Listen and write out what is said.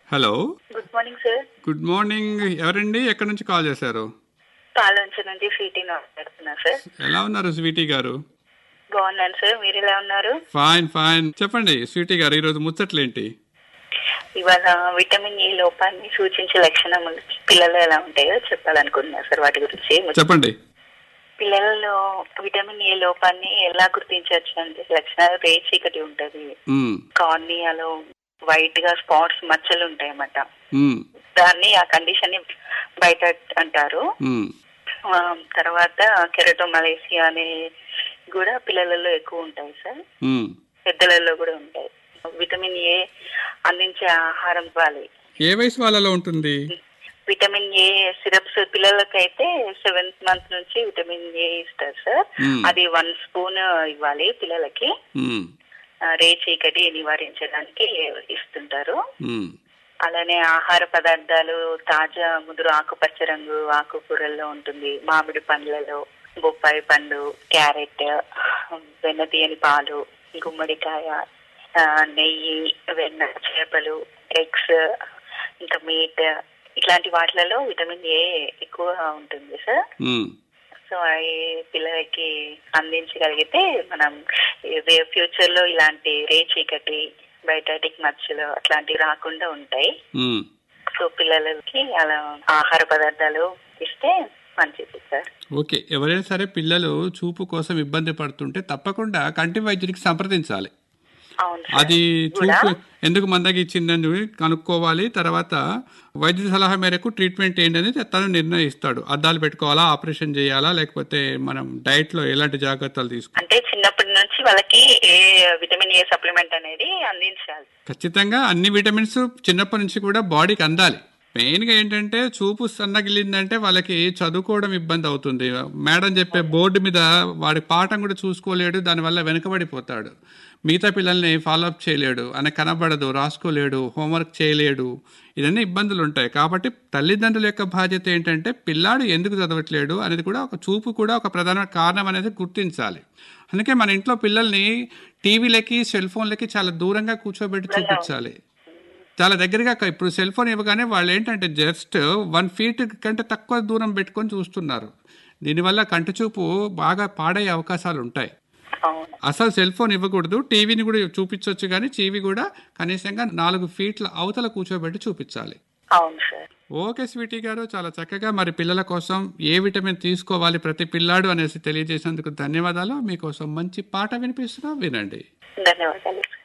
Hello good morning sir good morning ఎవరండి ఎక్కడి నుంచి కాల్ చేశారు పాలంచ నుంచి సిటీ మాట్లాడుతున్నా సార్ ఎలా ఉన్నారు స్వీటీ గారు బాగున్నాను సార్ మీరు ఎలా ఉన్నారు ఫైన్ ఫైన్ చెప్పండి స్వీటీ గారు ఈరోజు ముచ్చట్లేంటి ఇవాళ విటమిన్ ఏ లోపాన్ని సూచించే లక్షణములు పిల్లలు ఎలా ఉంటాయో చెప్పాలనుకుంటున్నా సార్ వాటి గురించి చెప్పండి పిల్లలలో విటమిన్ ఏ లోపాన్ని ఎలా గుర్తించవచ్చు అంటే లక్షణాలు రే చీకటి ఉంటది మ్మ్, కార్నియాలో వైట్ గా స్పాట్స్ మచ్చలు ఉంటాయి అన్నమాట మ్మ్, దాన్ని ఆ కండిషన్ ని బయట అంటారు మ్మ్, ఆ, తర్వాత కెరటోమలేసియా అనే కూడా పిల్లలలో ఎక్కువ ఉంటాయి సార్ మ్మ్. పెద్దలలో కూడా ఉంటాయి విటమిన్ ఏ అందించే ఆహారం ఇవ్వాలి ఏ వయసు వాళ్ళలో ఉంటుంది విటమిన్ ఏ సిరప్స్ పిల్లలకైతే సెవెంత్ మంత్ నుంచి విటమిన్ ఏ ఇస్తారు సార్ మ్మ్. అది వన్ స్పూన్ ఇవ్వాలి పిల్లలకి మ్మ్, ఆ, రే చీకటి నివారించడానికి ఇస్తుంటారు మ్మ్, అలానే ఆహార పదార్థాలు తాజా ముదురు ఆకుపచ్చ రంగు ఆకుకూరల్లో ఉంటుంది మామిడి పండ్లలో బొప్పాయి పండు క్యారెట్ వెన్న తీయని పాలు గుమ్మడికాయ ఆ, నెయ్యి వెన్న చేపలు ఎగ్స్ ఇంకా మీట్ ఇట్లాంటి వాటిలలో విటమిన్ ఏ ఎక్కువ ఉంటుంది సార్ మ్మ్. సో అవి పిల్లలకి అందించగలిగితే మనం ఫ్యూచర్ లో ఇలాంటి రే చీకటి బయటటిక్ మచ్చలు అట్లాంటివి రాకుండా ఉంటాయి మ్మ్. సో పిల్లలకి అలా ఆహార పదార్థాలు ఇస్తే మంచిది సార్ ఓకే ఎవరైనా సరే పిల్లలు చూపు కోసం ఇబ్బంది పడుతుంటే తప్పకుండా కంటి వైద్యుడికి సంప్రదించాలి అవును సార్. అది కూడా చూపు ఎందుకు మందకి ఇచ్చిందని కనుక్కోవాలి తర్వాత వైద్య సలహా మేరకు ట్రీట్మెంట్ ఏంటని తను నిర్ణయిస్తాడు అద్దాలు పెట్టుకోవాలా ఆపరేషన్ చేయాలా లేకపోతే మనం డైట్ లో ఎలాంటి జాగ్రత్తలు తీసుకో అంటే చిన్నప్పటి నుంచి వాళ్ళకి ఏ విటమిన్ ఏ సప్లిమెంట్ అనేది అందించాలి ఖచ్చితంగా అన్ని విటమిన్స్ చిన్నప్పటి నుంచి కూడా బాడీకి అందాలి మెయిన్గా ఏంటంటే చూపు సన్నగిలిందంటే వాళ్ళకి చదువుకోవడం ఇబ్బంది అవుతుంది మేడం చెప్పే బోర్డు మీద వాడి పాఠం కూడా చూసుకోలేడు దానివల్ల వెనుకబడిపోతాడు మిగతా పిల్లల్ని ఫాలోఅప్ చేయలేడు అని కనబడదు రాసుకోలేడు హోంవర్క్ చేయలేడు ఇవన్నీ ఇబ్బందులు ఉంటాయి కాబట్టి తల్లిదండ్రుల యొక్క బాధ్యత ఏంటంటే పిల్లాడు ఎందుకు చదవట్లేడు అనేది కూడా ఒక చూపు కూడా ఒక ప్రధాన కారణం అనేది గుర్తించాలి అందుకే మన ఇంట్లో పిల్లల్ని టీవీలకి సెల్ ఫోన్లకి చాలా దూరంగా కూర్చోబెట్టి చూపించాలి చాలా దగ్గరగా క- ఇప్పుడు సెల్ ఫోన్ ఇవ్వగానే వాళ్ళు ఏంటంటే జస్ట్ వన్ ఫీట్ కంటే తక్కువ దూరం పెట్టుకొని చూస్తున్నారు దీనివల్ల కంటి చూపు బాగా పాడయ్యే అవకాశాలు ఉంటాయి అవును అసలు సెల్ ఫోన్ ఇవ్వకూడదు టీవీని కూడా చూపించవచ్చు కానీ టీవీ కూడా కనీసంగా నాలుగు ఫీట్ల అవతల కూర్చోబెట్టి చూపించాలి అవును సార్ ఓకే స్వీటీ గారు చాలా చక్కగా మరి పిల్లల కోసం ఏ విటమిన్ తీసుకోవాలి ప్రతి పిల్లాడు అనేసి తెలియజేసినందుకు ధన్యవాదాలు మీకోసం మంచి పాట వినిపిస్తున్నా వినండి ధన్యవాదాలు